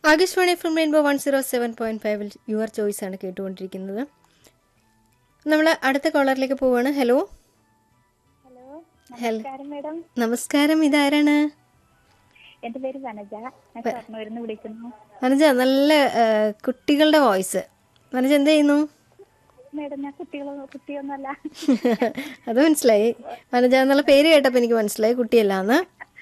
Akashvani from rainbow one zero seven point ഫൈവിൽ your choice ആണ് കേട്ടുകൊണ്ടിരിക്കുന്നത് നമ്മൾ അടുത്ത കോളറിലേക്ക് പോവാണ് ഹലോ ഹലോ ഹലോ നമസ്കാരം മേഡം നമസ്കാരം ഇതാരാണ് എന്റെ പേര് വനജ ഞാൻ ഷൊർണൂരിന്ന് വിളിക്കുന്നു മനജ നല്ല ആ, കുട്ടികളുടെ വോയിസ് മനജ എന്ത് ചെയ്യുന്നു മേഡം ഞാൻ കുട്ടികളോ കുട്ടിയൊന്നുമല്ല അത് മനസ്സിലായി മനജ എന്നുള്ള പേര് കേട്ടപ്പോൾ എനിക്ക് മനസ്സിലായി കുട്ടിയല്ലാന്ന്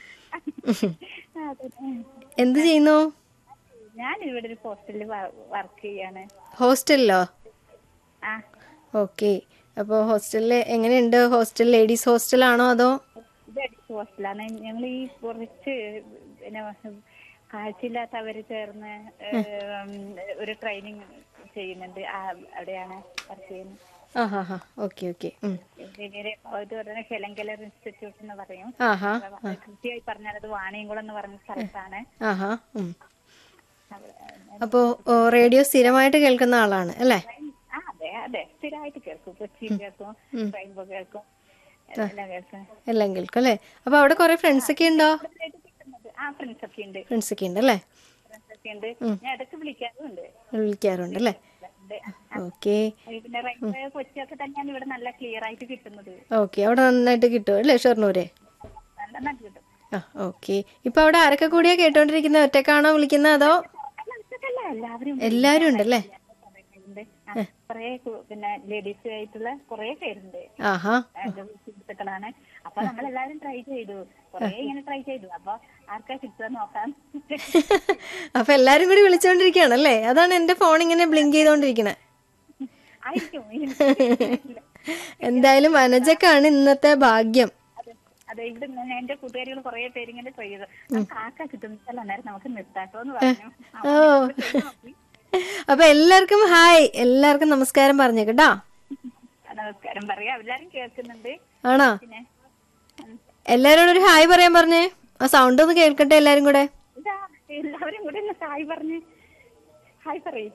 അതെ. എന്ത് ചെയ്യുന്നു ഞാൻ ഇവിടെ ഒരു പോസ്റ്റലിൽ വർക്ക് ചെയ്യാണ് ഹോസ്റ്റലിലോ ആ ഓക്കെ അപ്പോൾ ഹോസ്റ്റലിൽ എങ്ങനെയുണ്ട് ഹോസ്റ്റൽ ലേഡീസ് ഹോസ്റ്റലാണോ അതോ ഇത് അടിച്ച് ഹോസ്റ്റലാണ് ഞങ്ങൾ ഈ കുറച്ച് പിന്നെ കാഴ്ചയില്ലാത്തവര് ചേർന്ന് ഏം, ഒരു ട്രെയിനിങ് ചെയ്യുന്നുണ്ട് ആ അവിടെയാണ് വർക്ക് ചെയ്യുന്നത് ആ ഹാ ഹാ ഓക്കെ ഓക്കെ എഞ്ചിനീയർ ഇത് പറയുന്നത് ഹെലങ്കലർ ഇൻസ്റ്റിറ്റ്യൂട്ട് എന്ന് പറയും ആഹാ അപ്പൊ കൃത്യമായി പറഞ്ഞാൽ അത് വാണിയംകുളം എന്ന് പറഞ്ഞ സ്ഥലത്താണ് ആഹാ ഉം. അവിടെ, അപ്പോൾ റേഡിയോ സ്ഥിരമായിട്ട് കേൾക്കുന്ന ആളാണ് അല്ലേ ആ അതെ അതെ സ്ഥിരമായിട്ട് കേൾക്കും കൊച്ചി കേൾക്കും റെയിൻബോ കേൾക്കും എല്ലാം കേൾക്കും എല്ലാം കേൾക്കും അല്ലേ അപ്പോൾ അവിടെ കുറേ ഫ്രണ്ട്സ് ഒക്കെ ഉണ്ടോ കൂടുതലായിട്ട് കിട്ടുന്നത് ആ ഫ്രണ്ട്സ് ഒക്കെ ഉണ്ട് ഫ്രണ്ട്സ് ഒക്കെ ഉണ്ട് അല്ലേ ഫ്രണ്ട്സ് ഒക്കെ ഉണ്ട് ഞാൻ ഇടയ്ക്ക് വിളിക്കാറുണ്ട് വിളിക്കാറുണ്ട് അല്ലേ ഉണ്ട്. ഓക്കെ പിന്നെ റെയിൻബോ കൊച്ചി ഒക്കെ തന്നെയാണ് ഇവിടെ നല്ല ക്ലിയർ ആയിട്ട് കിട്ടുന്നത് ഓക്കെ അവിടെ നന്നായിട്ട് കിട്ടും അല്ലേ ഷൊർണൂര് നല്ല നന്നായിട്ട് കിട്ടും ആ ഓക്കെ ഇപ്പൊ അവിടെ ആരൊക്കെ കൂടിയാ കേട്ടോണ്ടിരിക്കുന്നത് ഒറ്റക്കാണോ വിളിക്കുന്നത് അതോ അല്ല ഉച്ചക്കല്ല എല്ലാവരും എല്ലാരും ഉണ്ടല്ലേ ഉണ്ട് ആ, കുറേ കു- പിന്നെ ലേഡീസ് ആയിട്ടുള്ള കുറേ പേരുണ്ട് ആഹാ എന്റെ സുഹൃത്തുക്കളാണ് അപ്പൊ നമ്മളെല്ലാരും ട്രൈ ചെയ്തു കുറേ ഇങ്ങനെ ട്രൈ ചെയ്തു അപ്പൊ ആർക്കാ കിട്ടുക നോക്കാം അപ്പൊ എല്ലാരും കൂടി വിളിച്ചോണ്ടിരിക്കുകയാണല്ലേ അതാണ് എന്റെ ഫോൺ ഇങ്ങനെ ബ്ലിങ്ക് ചെയ്തോണ്ടിരിക്കണേ ആയിരിക്കും എന്തായാലും മനജക്കാണ് ഇന്നത്തെ ഭാഗ്യം അതെ അതെ ഇവിടെ നിന്ന് എന്റെ കൂട്ടുകാരികൾ കുറേ പേര് ഇങ്ങനെ ട്രൈ ചെയ്തു നമുക്ക് ആർക്കാ കിട്ടുന്നില്ല അന്നേരം നമുക്ക് നിർത്താട്ടോ എന്ന് പറഞ്ഞു ഓ അപ്പൊ എല്ലാവർക്കും ഹായ് എല്ലാവർക്കും നമസ്കാരം പറഞ്ഞേക്കട്ടാ നമസ്കാരം പറയാം എല്ലാരും കേൾക്കുന്നുണ്ട് ആണോ പിന്നെ ഉം, എല്ലാരോടും ഒരു ഹായ് പറയാൻ പറഞ്ഞേ ആ സൗണ്ട് ഒന്ന് കേൾക്കട്ടെ എല്ലാരും കൂടെ ഇതാ എല്ലാവരും കൂടെ ഒന്ന് ഹായ് പറഞ്ഞ് ഹായ് പറയും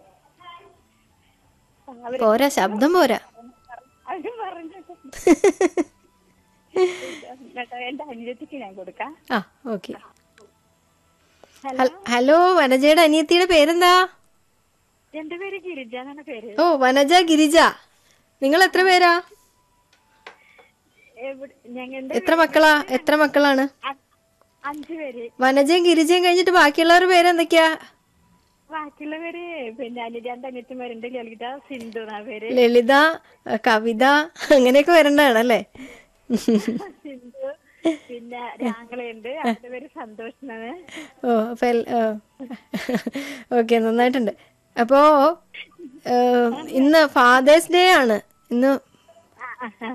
അവര് പോരാ ശബ്ദം പോരാ അവരും പറഞ്ഞു കേട്ടോ, എന്റെ അനുജത്തിക്ക് ഞാൻ കൊടുക്കാം ആ ഓക്കെ ഹലോ വനജയുടെ അനിയത്തിയുടെ പേരെന്താ എന്റെ പേര് ഗിരിജ എന്നാണ് പേര് ഓ വനജ ഗിരിജ നിങ്ങൾ എത്ര പേരാ എവിടെ ഞങ്ങളുടെ എത്ര മക്കളാ എത്ര മക്കളാണ് അഞ്ചു പേര് വനജയും ഗിരിജയും കഴിഞ്ഞിട്ട് ബാക്കിയുള്ളവരുടെ പേരെന്തൊക്കെയാ ബാക്കിയുള്ളവര് പിന്നെ അനു രണ്ട് അനിയത്തിമാരുണ്ട് ലളിത സിന്ധു എന്നാ പേര് ലളിത അഹ് കവിത അങ്ങനെയൊക്കെ വരേണ്ടതാണല്ലേ സിന്ധു പിന്നെ രാങ്ങളയുണ്ട് അവരുടെ പേര് സന്തോഷ് എന്നാണ് ഓ അപ്പൊ ഓക്കെ നന്നായിട്ടുണ്ട് അപ്പോ ഏഹ്, ഇന്ന് ഫാദേഴ്സ് ഡേ ആണ് ഇന്ന് ആ, ആ, ആ.